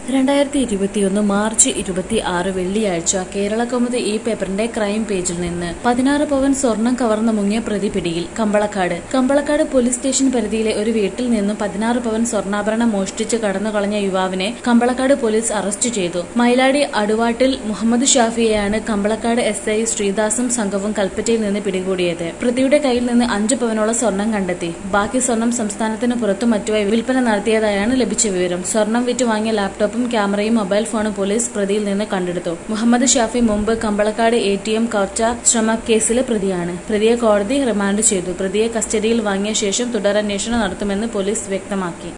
രണ്ടായിരത്തി ഇരുപത്തിയൊന്ന് മാർച്ച് ഇരുപത്തി ആറ് വെള്ളിയാഴ്ച കേരള കൗമുദി ഈ പേപ്പറിന്റെ ക്രൈം പേജിൽ നിന്ന് പതിനാറ് പവൻ സ്വർണം കവർന്ന മുങ്ങിയ പ്രതി പിടിയിൽ കമ്പളക്കാട് കമ്പളക്കാട് പോലീസ് സ്റ്റേഷൻ പരിധിയിലെ ഒരു വീട്ടിൽ നിന്നും പതിനാറ് പവൻ സ്വർണ്ണാഭരണം മോഷ്ടിച്ച് കടന്നുകളഞ്ഞ യുവാവിനെ കമ്പളക്കാട് പോലീസ് അറസ്റ്റ് ചെയ്തു മൈലാടി അടുവാട്ടിൽ മുഹമ്മദ് ഷാഫിയെയാണ് കമ്പളക്കാട് എസ് ഐ ശ്രീദാസും സംഘവും കൽപ്പറ്റയിൽ നിന്ന് പിടികൂടിയത് പ്രതിയുടെ കയ്യിൽ നിന്ന് അഞ്ചു പവനോളം സ്വർണം കണ്ടെത്തി ബാക്കി സ്വർണം സംസ്ഥാനത്തിന് പുറത്തും മറ്റുമായി വിൽപ്പന നടത്തിയതായാണ് ലഭിച്ച വിവരം സ്വർണം വിറ്റ് വാങ്ങിയ ലാപ്ടോപ്പും ക്യാമറയും മൊബൈൽ ഫോണും പോലീസ് പ്രതിയിൽ നിന്ന് കണ്ടെടുത്തു മുഹമ്മദ് ഷാഫി മുമ്പ് കമ്പളക്കാട് എ ടി എം കവർച്ച ശ്രമ കേസിലെ പ്രതിയാണ് പ്രതിയെ കോടതി റിമാൻഡ് ചെയ്തു പ്രതിയെ കസ്റ്റഡിയിൽ വാങ്ങിയ ശേഷം തുടരന്വേഷണം നടത്തുമെന്ന് പോലീസ് വ്യക്തമാക്കി